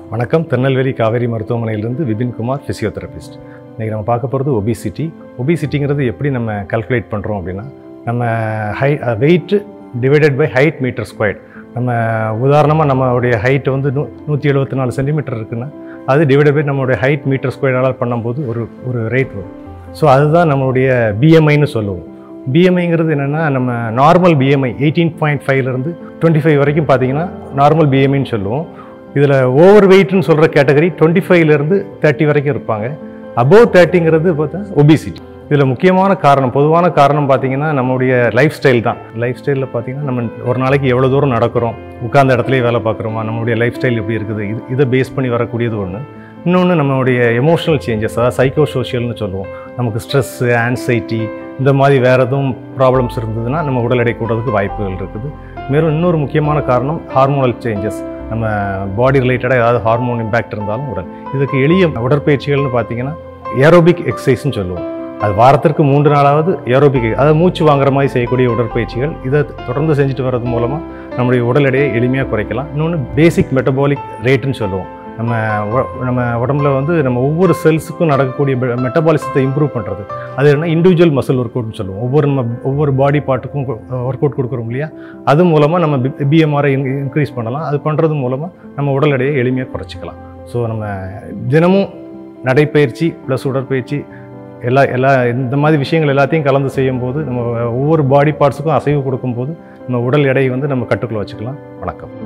வணக்கம் திருநெல்வேலி காவேரி மருத்துவமனையிலிருந்து விபின்குமார் ஃபிசியோதெரபிஸ்ட் இன்றைக்கி நம்ம பார்க்க போகிறது ஒபிசிட்டி ஒபிசிட்டிங்கிறது எப்படி நம்ம கால்குலேட் பண்ணுறோம் அப்படின்னா நம்ம high weight divided by height metre squared நம்ம உதாரணமாக நம்மளுடைய ஹைட் வந்து நூ நூற்றி எழுபத்தி நாலு சென்டிமீட்டர் இருக்குன்னா அது டிவைடட் பை நம்மளுடைய ஹைட் மீட்டர் ஸ்கொயரால் பண்ணும்போது ஒரு ஒரு ரேட் வரும் ஸோ அதுதான் நம்மளுடைய பிஎம்ஐன்னு சொல்லுவோம் பிஎம்ஐங்கிறது என்னென்னா நம்ம நார்மல் பிஎம்ஐ எயிட்டீன் பாயிண்ட் ஃபைவ்லேருந்து டுவெண்ட்டி ஃபைவ் வரைக்கும் பார்த்தீங்கன்னா நார்மல் பிஎம்ஐன்னு சொல்லுவோம் இதில் ஓவர் வெயிட்னு சொல்கிற கேட்டகரி டுவெண்ட்டி ஃபைவ்லேருந்து தேர்ட்டி வரைக்கும் இருப்பாங்க அபோவ் தேர்ட்டிங்கிறது பார்த்தா ஒபிசிட்டி இதில் முக்கியமான காரணம் பொதுவான காரணம் பார்த்தீங்கன்னா நம்மளுடைய லைஃப் ஸ்டைல் தான் லைஃப் ஸ்டைலில் பார்த்தீங்கன்னா நம்ம ஒரு நாளைக்கு எவ்வளோ தூரம் நடக்கிறோம் உட்கார்ந்த இடத்துலயே வேலை பார்க்குறோமா நம்மளுடைய லைஃப் ஸ்டைல் எப்படி இருக்குது இது இதை பேஸ் பண்ணி வரக்கூடியது ஒன்று இன்னொன்று நம்மளுடைய எமோஷனல் சேஞ்சஸ் அதாவது சைக்கோ சோஷியல்னு சொல்லுவோம் நமக்கு ஸ்ட்ரெஸ்ஸு ஆன்சைட்டி இந்த மாதிரி வேறு எதுவும் ப்ராப்ளம்ஸ் இருந்ததுன்னா நம்ம உடல் எடை கூடுறதுக்கு வாய்ப்புகள் இருக்குது மேலும் இன்னொரு முக்கியமான காரணம் ஹார்மோனல் சேஞ்சஸ் நம்ம பாடி ரிலேட்டடாக ஏதாவது ஹார்மோன் இம்பேக்ட் இருந்தாலும் உடல் இதுக்கு எளிய உடற்பயிற்சிகள்னு பார்த்தீங்கன்னா ஏரோபிக் எக்ஸசைஸ்னு சொல்லுவோம் அது வாரத்திற்கு மூன்று நாளாவது ஏரோபிக் அதாவது மூச்சு வாங்குற மாதிரி செய்யக்கூடிய உடற்பயிற்சிகள் இதை தொடர்ந்து செஞ்சுட்டு வர்றது மூலமாக நம்முடைய உடல் எடையை எளிமையாக குறைக்கலாம் இன்னொன்று பேசிக் மெட்டபாலிக் ரேட்டுன்னு சொல்லுவோம் நம்ம உ- நம்ம உடம்புல வந்து நம்ம ஒவ்வொரு செல்ஸுக்கும் நடக்கக்கூடிய மெட்டபாலிசத்தை இம்ப்ரூவ் பண்ணுறது அது என்ன இண்டிவிஜுவல் மசில் ஒர்க் அவுட்னு சொல்லுவோம் ஒவ்வொரு நம்ம ஒவ்வொரு பாடி பார்ட்டுக்கும் ஒர்க் அவுட் கொடுக்குறோம் இல்லையா அது மூலமாக நம்ம பிஎம்ஆரை இன்க்ரீஸ் பண்ணலாம் அது பண்ணுறது மூலமாக நம்ம உடல் எடையை எளிமையாக குறைச்சிக்கலாம் ஸோ நம்ம தினமும் நடைப்பயிற்சி ப்ளஸ் உடற்பயிற்சி எல்லா எல்லா இந்த மாதிரி விஷயங்கள் எல்லாத்தையும் கலந்து செய்யும்போது நம்ம ஒவ்வொரு பாடி பார்ட்ஸுக்கும் அசைவு கொடுக்கும்போது நம்ம உடல் எடையை வந்து நம்ம கட்டுக்குள்ளே வச்சுக்கலாம் வணக்கம்